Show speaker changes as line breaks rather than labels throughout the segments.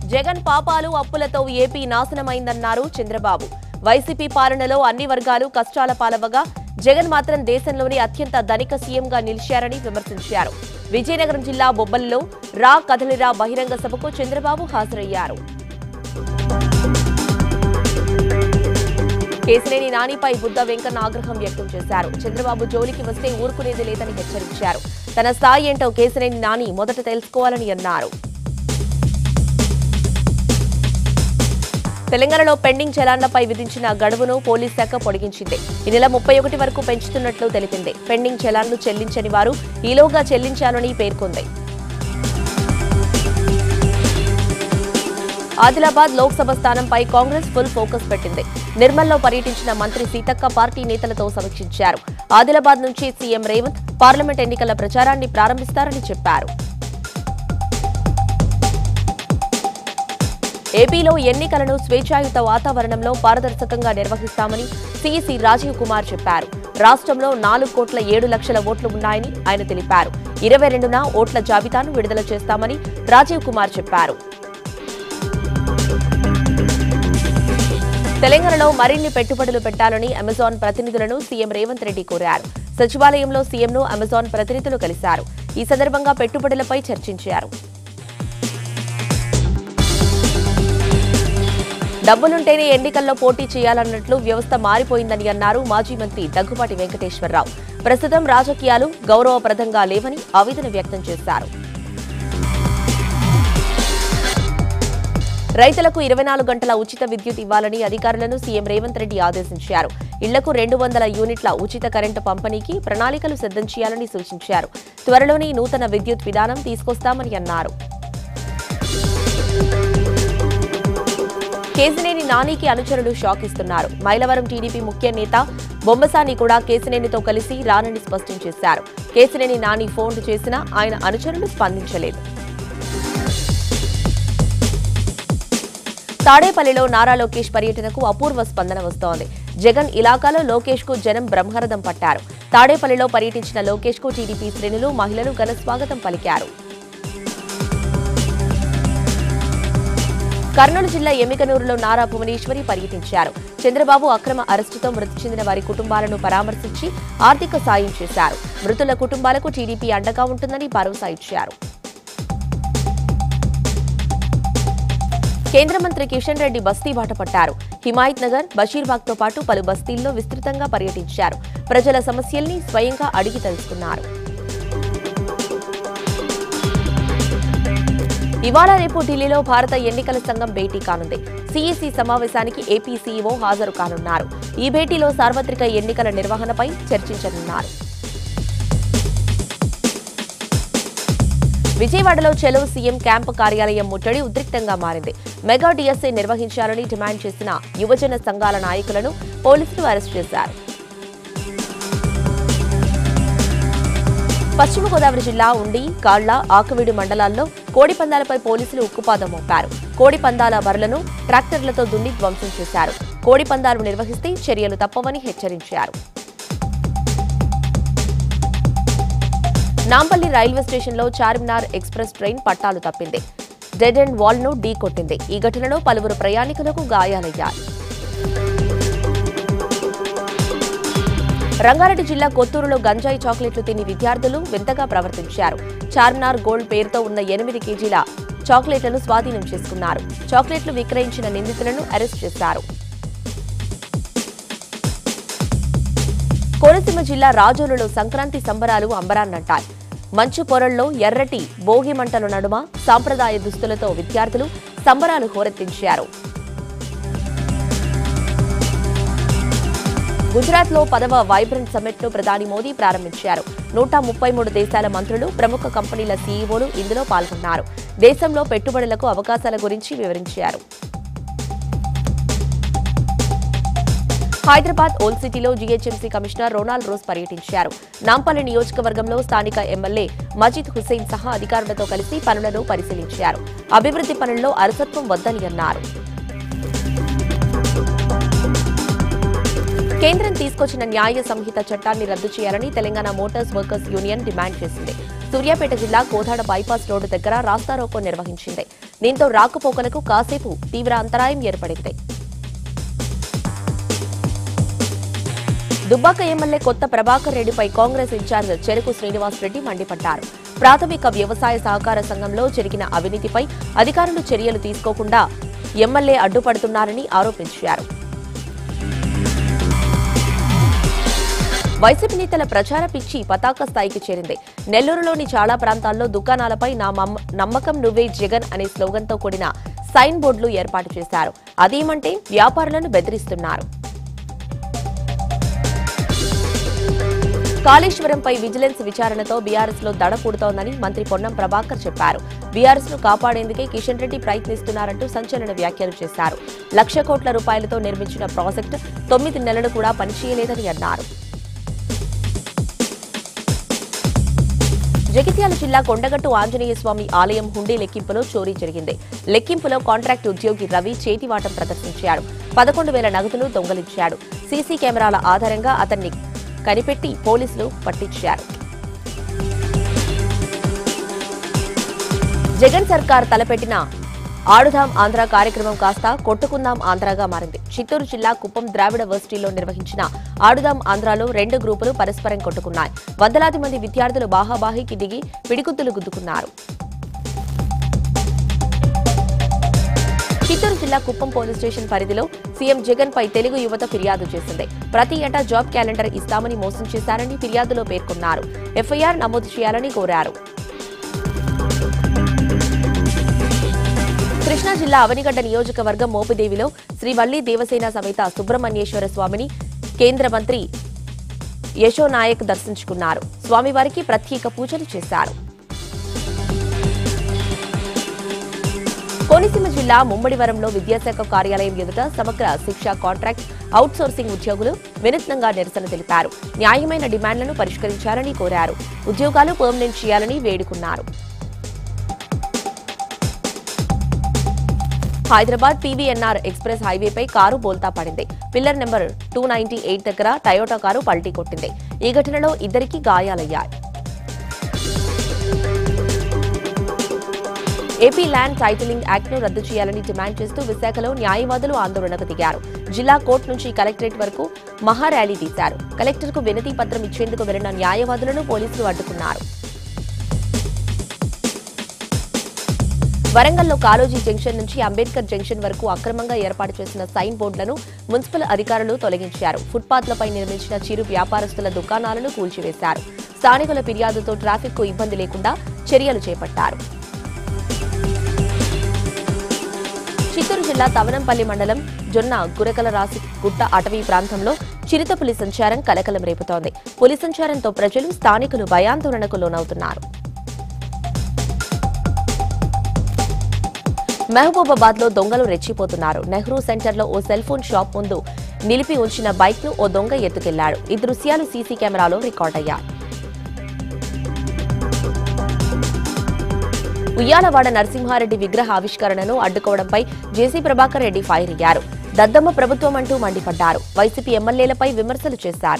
జగన్ పాపాలు అప్పులతో AP నాశనమైందన్నారు Chandrababu YCP పాలనలో అన్ని వర్గాలు కష్టాల పాలవగా జగన్ మాత్రం దేశంలోనే అత్యంత ధనిక సీఎంగా నిలిచారని విమర్శించారు విజయనగరం జిల్లా బొబ్బలిలో రా కదలిరా బహిరంగ సభకు చంద్రబాబు హాజరయ్యారు కేసినేని నానిపై బుద్ధ వెంకన్న ఆగ్రహం వ్యక్తం చేశారు చంద్రబాబు జోలికి వస్తే ఊరుకునేది లేదని హెచ్చరించారు తన స్థాయి ఏంటో కేసినేని నాని మొదట తెలుసుకోవాలని అన్నారు తెలంగాణలో పెండింగ్ చలాన్లపై విధించిన గడువును పోలీస్ శాఖ పొడిగించింది ఈ నెల ముప్పై ఒకటి వరకు పెంచుతున్నట్లు తెలిపింది పెండింగ్ చలాన్లు చెల్లించని వారు ఈలోగా చెల్లించాలని పేర్కొంది ఆదిలాబాద్ లోక్సభ స్థానంపై కాంగ్రెస్ ఫుల్ ఫోకస్ పెట్టింది నిర్మల్లో పర్యటించిన మంత్రి సీతక్క పార్టీ నేతలతో సమీక్షించారు ఆదిలాబాద్ నుంచి సీఎం రేవంత్ పార్లమెంట్ ఎన్నికల ప్రచారాన్ని ప్రారంభిస్తారని చెప్పారు ఏపీలో ఎన్నికలను స్వేచ్ఛాయుత వాతావరణంలో పారదర్శకంగా నిర్వహిస్తామని సీఈసీ రాజీవ్ కుమార్ చెప్పారు రాష్ట్రంలో నాలుగు కోట్ల ఏడు లక్షల ఓట్లు ఉన్నాయని ఆయన తెలిపారు ఇరవై రెండున ఓట్ల జాబితాను విడుదల చేస్తామని రాజీవ్ కుమార్ చెప్పారు తెలంగాణలో మరిన్ని పెట్టుబడులు పెట్టాలని అమెజాన్ ప్రతినిధులను సీఎం రేవంత్ రెడ్డి కోరారు సచివాలయంలో సీఎంను అమెజాన్ ప్రతినిధులు కలిశారు ఈ సందర్భంగా పెట్టుబడులపై చర్చించారు డబ్బులుంటేనే ఎన్నికల్లో పోటీ చేయాలన్నట్లు వ్యవస్థ మారిపోయిందని అన్నారు మాజీ మంత్రి దగ్గుపాటి వెంకటేశ్వరరావు ప్రస్తుతం రాజకీయాలు గౌరవప్రదంగా లేవని ఆవేదన వ్యక్తం చేశారు రైతులకు ఇరవై నాలుగు గంటల ఉచిత విద్యుత్ ఇవ్వాలని అధికారులను సీఎం రేవంత్ రెడ్డి ఆదేశించారు ఇళ్లకు రెండు వందల యూనిట్ల ఉచిత కరెంటు పంపిణీకి ప్రణాళికలు సిద్ధం చేయాలని సూచించారు త్వరలోనే నూతన విద్యుత్ విధానం తీసుకొస్తామని అన్నారు కేసినేని నానికి అనుచరులు షాక్ ఇస్తున్నారు మైలవరం టీడీపీ ముఖ్య నేత బొమ్మసాని కూడా కేసినేనితో కలిసి రానని స్పష్టం చేశారు కేసినేని నాని ఫోన్ చేసినా ఆయన అనుచరులు స్పందించలేదు తాడేపల్లిలో నారా లోకేష్ పర్యటనకు అపూర్వ స్పందన వస్తోంది జగన్ ఇలాకాలో లోకేష్ కు జనం బ్రహ్మరథం పట్టారు తాడేపల్లిలో పర్యటించిన లోకేష్ కు టీడీపీ శ్రేణులు మహిళలు ఘన స్వాగతం పలికారు కర్నూలు జిల్లా ఎమ్మికనూరులో నారా భువనేశ్వరి పర్యటించారు చంద్రబాబు అక్రమ అరెస్టుతో మృతి చెందిన వారి కుటుంబాలను పరామర్శించి ఆర్థిక సాయం చేశారు మృతుల కుటుంబాలకు టీడీపీ అండగా ఉంటుందని భరోసా ఇచ్చారు కేంద్ర మంత్రి కిషన్ రెడ్డి బస్తీ బాట పట్టారు హిమాయత్ నగర్ బషీర్బాగ్ తో పాటు పలు బస్తీల్లో విస్తృతంగా పర్యటించారు ప్రజల సమస్యల్ని స్వయంగా అడిగి తెలుసుకున్నారు ఇవాళ రేపు ఢిల్లీలో భారత ఎన్నికల సంఘం భేటీ కానుంది సీఈసీ సమావేశానికి ఏపీ సీఈఓ హాజరు కానున్నారు ఈ భేటీలో సార్వత్రిక ఎన్నికల నిర్వహణపై చర్చించనున్నారు విజయవాడలో చెలో సీఎం క్యాంపు కార్యాలయం ముట్టడి ఉద్రిక్తంగా మారింది మెగా డిఎస్ఏ నిర్వహించాలని డిమాండ్ చేసిన యువజన సంఘాల నాయకులను పోలీసులు అరెస్ట్ చేశారు పశ్చిమ గోదావరి జిల్లా ఉండి కాళ్ల ఆకువీడు మండలాల్లో కోడి పందాలపై పోలీసులు ఉక్కుపాదం మోపారు కోడి పందాల బర్లను ట్రాక్టర్లతో దున్ని ధ్వంసం చేశారు కోడి పందాలు నిర్వహిస్తే చర్యలు తప్పవని హెచ్చరించారు నాంపల్లి రైల్వే స్టేషన్లో చార్మినార్ ఎక్స్ప్రెస్ ట్రైన్ పట్టాలు తప్పింది డెడ్ అండ్ వాల్ ను ఢీ కొట్టింది ఈ ఘటనలో పలువురు ప్రయాణికులకు గాయాలయ్యాయి రంగారెడ్డి జిల్లా కొత్తూరులో గంజాయి చాక్లెట్లు తిని విద్యార్థులు వింతగా ప్రవర్తించారు చార్మినార్ గోల్డ్ పేరుతో ఉన్న ఎనిమిది కేజీల చాక్లెట్లను స్వాధీనం చేసుకున్నారు చాక్లెట్లు విక్రయించిన నిందితులను అరెస్ట్ చేశారు కోనసీమ జిల్లా రాజోలులో సంక్రాంతి సంబరాలు అంబరాన్నంటాయి మంచు పొరల్లో ఎర్రటి భోగి మంటల నడుమ సాంప్రదాయ దుస్తులతో విద్యార్థులు సంబరాలు హోరెత్తించారు గుజరాత్ లో పదవ వైబ్రెంట్ సమ్మిట్ ను ప్రధాని మోదీ ప్రారంభించారు నూట ముప్పై మూడు దేశాల మంత్రులు ప్రముఖ కంపెనీల సీఈఓలు ఇందులో పాల్గొన్నారు దేశంలో పెట్టుబడులకు అవకాశాల గురించి వివరించారు హైదరాబాద్ ఓల్డ్ సిటీలో జీహెచ్ఎంసీ కమిషనర్ రొనాల్డ్ రోజ్ పర్యటించారు నాంపల్లి నియోజకవర్గంలో స్థానిక ఎమ్మెల్యే మజీద్ హుస్సేన్ సహా అధికారులతో కలిసి పనులను పరిశీలించారు అభివృద్ధి పనుల్లో అలసత్వం వద్దని అన్నారు కేంద్రం తీసుకొచ్చిన న్యాయ సంహిత చట్టాన్ని రద్దు చేయాలని Telangana motors workers union demand చేసింది సూర్యాపేట జిల్లా కోదాడ బైపాస్ రోడ్డు దగ్గర రాస్తారోకో నిర్వహించింది దీంతో రాకపోకలకు కాసేపు తీవ్ర అంతరాయం ఏర్పడింది దుబ్బాక ఎమ్మెల్యే కొత్త ప్రభాకర్ రెడ్డిపై కాంగ్రెస్ ఇన్ఛార్జ్ చెరుకు శ్రీనివాస్ రెడ్డి మండిపడ్డారు ప్రాథమిక వ్యవసాయ సహకార సంఘంలో జరిగిన అవినీతిపై అధికారులు చర్యలు తీసుకోకుండా ఎమ్మెల్యే అడ్డుపడుతున్నారని ఆరోపించారు వైసీపీ నేతల ప్రచార పిచ్చి పతాక స్థాయికి చేరింది నెల్లూరులోని చాలా ప్రాంతాల్లో దుకాణాలపై నా మమ్మ- నమ్మకం నువ్వే జగన్ అనే స్లోగన్తో కూడిన సైన్ బోర్డులు ఏర్పాటు చేశారు అదేమంటే వ్యాపారులను బెదిరిస్తున్నారు కాళేశ్వరంపై విజిలెన్స్ విచారణతో బీఆర్ఎస్ లో దడ పుడుతోందని మంత్రి పొన్నం ప్రభాకర్ చెప్పారు బీఆర్ఎస్ ను కాపాడేందుకే కిషన్ రెడ్డి ప్రయత్నిస్తున్నారంటూ సంచలన వ్యాఖ్యలు చేశారు లక్ష కోట్ల రూపాయలతో నిర్మించిన ప్రాజెక్టు తొమ్మిది నెలలు కూడా పనిచేయలేదని అన్నారు జగిత్యాల జిల్లా కొండగట్టు ఆంజనేయ స్వామి ఆలయం హుండీ లెక్కింపులో చోరీ జరిగింది లెక్కింపులో కాంట్రాక్ట్ ఉద్యోగి రవి చేతివాటం ప్రదర్శించాడు పదకొండు వేల నగదును దొంగలించాడు సీసీ కెమెరాల ఆధారంగా అతన్ని కనిపెట్టి పోలీసులు పట్టించారు జగన్ సర్కార్ తలపెట్టిన ఆడుదాం ఆంధ్ర కార్యక్రమం కాస్త కొట్టుకుందాం ఆంధ్రగా మారింది చిత్తూరు జిల్లా కుప్పం ద్రావిడ వర్సిటీలో నిర్వహించిన ఆడుదాం ఆంధ్రాలో రెండు గ్రూపులు పరస్పరం కొట్టుకున్నాయి వందలాది మంది విద్యార్థులు బాహాబాహికి దిగి పిడిగుద్దులు గుద్దుకున్నారు చిత్తూరు జిల్లా కుప్పం పోలీస్ స్టేషన్ పరిధిలో సీఎం జగన్ పై తెలుగు యువత ఫిర్యాదు చేసింది ప్రతి ఏటా జాబ్ క్యాలెండర్ ఇస్తామని మోసం చేశారని ఫిర్యాదులో పేర్కొన్నారు ఎఫ్ఐఆర్ నమోదు చేయాలని కోరారు కృష్ణా జిల్లా అవనిగడ్డ నియోజకవర్గం మోపిదేవిలో శ్రీ వల్లి దేవసేన సమేత సుబ్రహ్మణ్యేశ్వర స్వామిని కేంద్ర మంత్రి యశో నాయక్ దర్శించుకున్నారు స్వామివారికి ప్రత్యేక పూజలు చేశారు కోనసీమ జిల్లా ముమ్మడివరంలో విద్యాశాఖ కార్యాలయం ఎదుట సమగ్ర శిక్ష కాంట్రాక్ట్ అవుట్సోర్సింగ్ ఉద్యోగులు వినూత్నంగా నిరసన తెలిపారు న్యాయమైన డిమాండ్లను పరిష్కరించాలని కోరారు ఉద్యోగాలు పర్మనెంట్ చేయాలని వేడుకున్నారు హైదరాబాద్ పీవీఎన్ఆర్ ఎక్స్ప్రెస్ హైవేపై కారు బోల్తా పడింది pillar number two ninety eight దగ్గర టయోటా కారు పల్టీ కొట్టింది ఈ ఘటనలో ఇద్దరికి గాయాలయ్యాయి ఏపీ ల్యాండ్ టైటిలింగ్ యాక్ట్ ను రద్దు చేయాలని డిమాండ్ చేస్తూ విశాఖలో న్యాయవాదులు ఆందోళనకు దిగారు జిల్లా కోర్టు నుంచి కలెక్టరేట్ వరకు మహా ర్యాలీ తీశారు కలెక్టర్ కు వినతి పత్రం ఇచ్చేందుకు వెళ్లిన న్యాయవాదులను పోలీసులు అడ్డుకున్నారు వరంగల్లో కాలోజీ జంక్షన్ నుంచి అంబేద్కర్ జంక్షన్ వరకు అక్రమంగా ఏర్పాటు చేసిన సైన్ బోర్డులను మున్సిపల్ అధికారులు తొలగించారు ఫుట్పాత్లపై నిర్మించిన చిరు వ్యాపారస్తుల దుకాణాలను కూల్చివేశారు స్థానికుల ఫిర్యాదుతో ట్రాఫిక్ కు ఇబ్బంది లేకుండా చర్యలు చేపట్టారు చిత్తూరు జిల్లా తవనంపల్లి మండలం జొన్న గురకల రాసి గుట్ట అటవీ ప్రాంతంలో చిరుతపులి సంచారం కలకలం రేపుతోంది పులి సంచారంతో ప్రజలు స్థానికులు భయాందోళనకు లోనవుతున్నారు మహబూబాబాద్ లో దొంగలు రెచ్చిపోతున్నారు నెహ్రూ సెంటర్ లో ఓ సెల్ ఫోన్ షాప్ ముందు నిలిపి ఉంచిన బైక్ ను ఓ దొంగ ఎత్తుకెళ్లాడు ఈ దృశ్యాలు సీసీ కెమెరాలో రికార్డ్ అయ్యాయి ఉయ్యాలవాడ నరసింహారెడ్డి విగ్రహ ఆవిష్కరణను అడ్డుకోవడంపై జేసీ ప్రభాకర్ రెడ్డి ఫైర్ అయ్యారు దద్దమ్మ ప్రభుత్వం అంటూ మండిపడ్డారు వైసీపీ ఎమ్మెల్యేలపై విమర్శలు చేశారు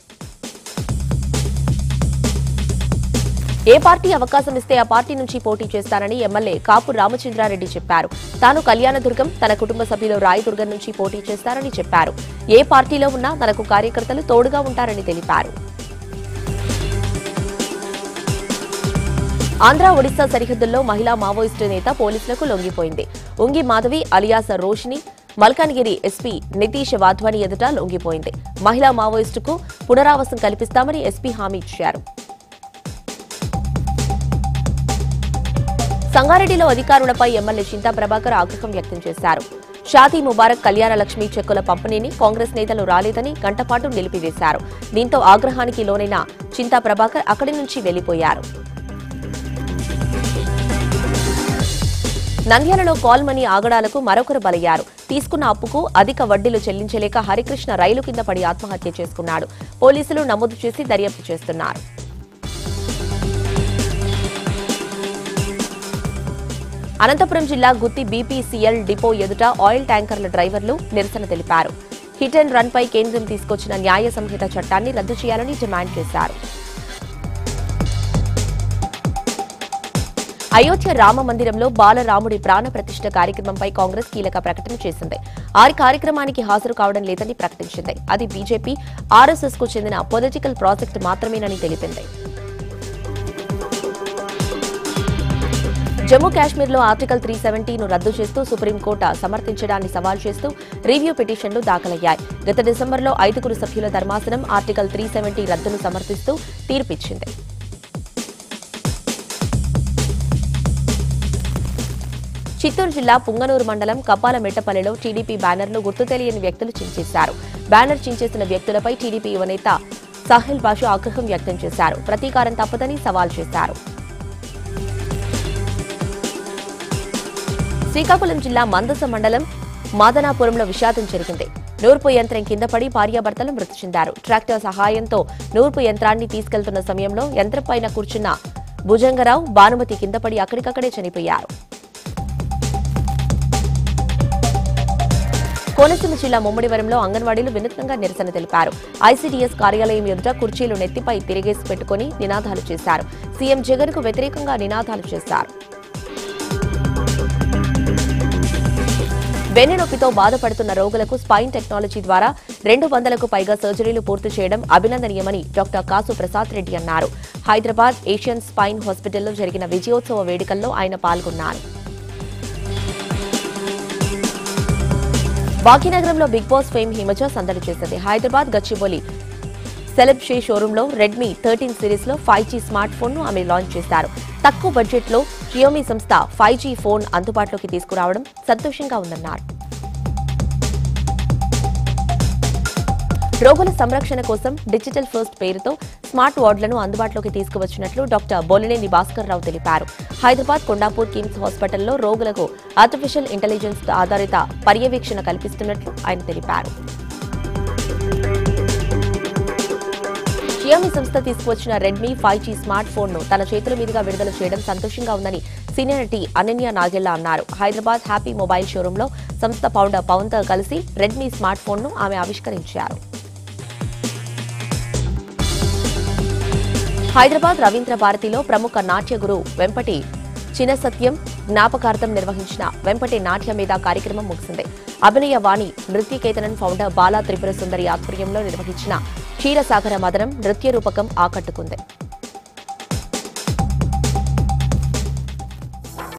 ఏ పార్టీ అవకాశం ఇస్తే ఆ పార్టీ నుంచి పోటీ చేస్తానని ఎమ్మెల్యే కాపు రామచంద్రారెడ్డి చెప్పారు తాను కళ్యాణదుర్గం తన కుటుంబ సభ్యులు రాయదుర్గం నుంచి పోటీ చేస్తారని చెప్పారు ఏ పార్టీలో ఉన్నా తనకు కార్యకర్తలు తోడుగా ఉంటారని తెలిపారు ఆంధ్ర ఒడిశా సరిహద్దుల్లో మహిళా మావోయిస్టు నేత పోలీసులకు లొంగిపోయింది ఉంగి మాధవి అలియాస రోషిని మల్కాన్గిరి ఎస్పీ నితీష్ వాధ్వాని ఎదుట లొంగిపోయింది మహిళా మావోయిస్టుకు పునరావాసం కల్పిస్తామని ఎస్పీ హామీ ఇచ్చారు సంగారెడ్డిలో అధికారులపై ఎమ్మెల్యే చింతా ప్రభాకర్ ఆగ్రహం వ్యక్తం చేశారు షాదీ ముబారక్ కళ్యాణ లక్ష్మి చెక్కుల పంపిణీని కాంగ్రెస్ నేతలు రాలేదని గంటపాటు నిలిపివేశారు దీంతో ఆగ్రహానికి లోనైన చింతా ప్రభాకర్ అక్కడి నుంచి వెళ్లిపోయారు నంద్యాలలో కాల్ మనీ ఆగడాలకు మరొకరు బలయ్యారు తీసుకున్న అప్పుకు అధిక వడ్డీలు చెల్లించలేక హరికృష్ణ రైలు కింద పడి ఆత్మహత్య చేసుకున్నాడు పోలీసులు నమోదు చేసి దర్యాప్తు చేస్తున్నారు అనంతపురం జిల్లా గుత్తి బీపీసీఎల్ డిపో ఎదుట ఆయిల్ ట్యాంకర్ల డ్రైవర్లు నిరసన తెలిపారు హిట్ అండ్ రన్ పై కేంద్రం తీసుకొచ్చిన న్యాయ సంహిత చట్టాన్ని రద్దు చేయాలని డిమాండ్ చేశారు అయోధ్య రామ మందిరంలో బాలరాముడి ప్రాణ ప్రతిష్ఠ కార్యక్రమంపై కాంగ్రెస్ కీలక ప్రకటన చేసింది ఆ కార్యక్రమానికి హాజరు కావడం లేదని ప్రకటించింది అది బీజేపీ ఆర్ఎస్ఎస్ కు చెందిన పొలిటికల్ ప్రాజెక్టు మాత్రమేనని తెలిపింది జమ్మూ కాశ్మీర్లో ఆర్టికల్ త్రీ సెవెంటీను రద్దు చేస్తూ సుప్రీంకోర్టు సమర్థించడాన్ని సవాల్ చేస్తూ రివ్యూ పిటిషన్లు దాఖలయ్యాయి గత డిసెంబర్లో ఐదుగురు సభ్యుల ధర్మాసనం ఆర్టికల్ త్రీ సెవెంటీ రద్దును సమర్థిస్తూ తీర్పిచ్చింది చిత్తూరు జిల్లా పుంగనూరు మండలం కపాల మెట్టపల్లిలో టీడీపీ బ్యానర్ను గుర్తు తెలియని వ్యక్తులు చించేశారు బ్యానర్ చించేసిన వ్యక్తులపై టీడీపీ యువనేత సాహిల్ బాషు ఆగ్రహం వ్యక్తం చేశారు ప్రతీకారం తప్పదని సవాల్ చేశారు శ్రీకాకుళం జిల్లా మందస మండలం మాదనాపురంలో విషాదం జరిగింది నూర్పు యంత్రం కింద పడి భార్యాభర్తలు మృతి చెందారు ట్రాక్టర్ సహాయంతో నూర్పు యంత్రాన్ని తీసుకెళ్తున్న సమయంలో యంత్రం పైన కూర్చున్న భుజంగరావు భానుమతి కింద పడి అక్కడికక్కడే చనిపోయారు కోనసీమ జిల్లా ముమ్మడివరంలో అంగన్వాడీలు వినూత్నంగా నిరసన తెలిపారు ఐసీడీఎస్ కార్యాలయం ఎదుట కుర్చీలు నెత్తిపై తిరిగేసి పెట్టుకుని నినాదాలు చేశారు సీఎం జగన్ కు వ్యతిరేకంగా నినాదాలు చేశారు వెన్నునొప్పితో బాధపడుతున్న రోగులకు స్పైన్ టెక్నాలజీ ద్వారా రెండు వందలకు పైగా సర్జరీలు పూర్తి చేయడం అభినందనీయమని డాక్టర్ కాసు ప్రసాద్ రెడ్డి అన్నారు హైదరాబాద్ ఏషియన్ స్పైన్ హాస్పిటల్లో జరిగిన విజయోత్సవ వేడుకల్లో ఆయన పాల్గొన్నారు భాగ్యనగరంలో బిగ్ బాస్ ఫేమ్ హిమజ సందడి చేసింది హైదరాబాద్ గచ్చిబౌలి సెలబ్ షే షోరూంలో రెడ్మీ థర్టీన్ సిరీస్ లో ఫైవ్ జీ స్మార్ట్ ఫోన్ ను ఆమె లాంచ్ చేశారు తక్కువ బడ్జెట్ లో షియోమి సంస్థ ఫైవ్ జీ ఫోన్ అందుబాటులోకి తీసుకురావడం సంతోషంగా ఉందన్నారు రోగుల సంరక్షణ కోసం డిజిటల్ ఫస్ట్ పేరుతో స్మార్ట్ వార్డులను అందుబాటులోకి తీసుకువచ్చినట్లు డాక్టర్ బొలినేని భాస్కర్ రావు తెలిపారు హైదరాబాద్ కొండాపూర్ కిమ్స్ హాస్పిటల్లో రోగులకు ఆర్టిఫిషియల్ ఇంటెలిజెన్స్ ఆధారిత పర్యవేక్షణ కల్పిస్తున్నట్లు ఆయన తెలిపారు షియోమి సంస్థ తీసుకువచ్చిన Redmi five G smart phone ను తన చేతుల మీదుగా విడుదల చేయడం సంతోషంగా ఉందని సీనియర్ నటి అనన్య నాగెల్లా అన్నారు హైదరాబాద్ హ్యాపీ మొబైల్ షోరూంలో సంస్థ ఫౌండర్ పవన్ తో కలిసి రెడ్మీ స్మార్ట్ ఫోన్ ను ఆమె ఆవిష్కరించారు హైదరాబాద్ రవీంద్ర భారతిలో ప్రముఖ నాట్య గురు వెంపటి చినసత్యం జ్ఞాపకార్థం నిర్వహించిన వెంపటి నాట్య మీద కార్యక్రమం ముగిసింది అభినయ వాణి నృత్యకేతనన్ ఫౌండర్ బాలా త్రిపుర సుందరి ఆధ్వర్యంలో నిర్వహించిన క్షీరసాగర మదనం నృత్య రూపకం ఆకట్టుకుంది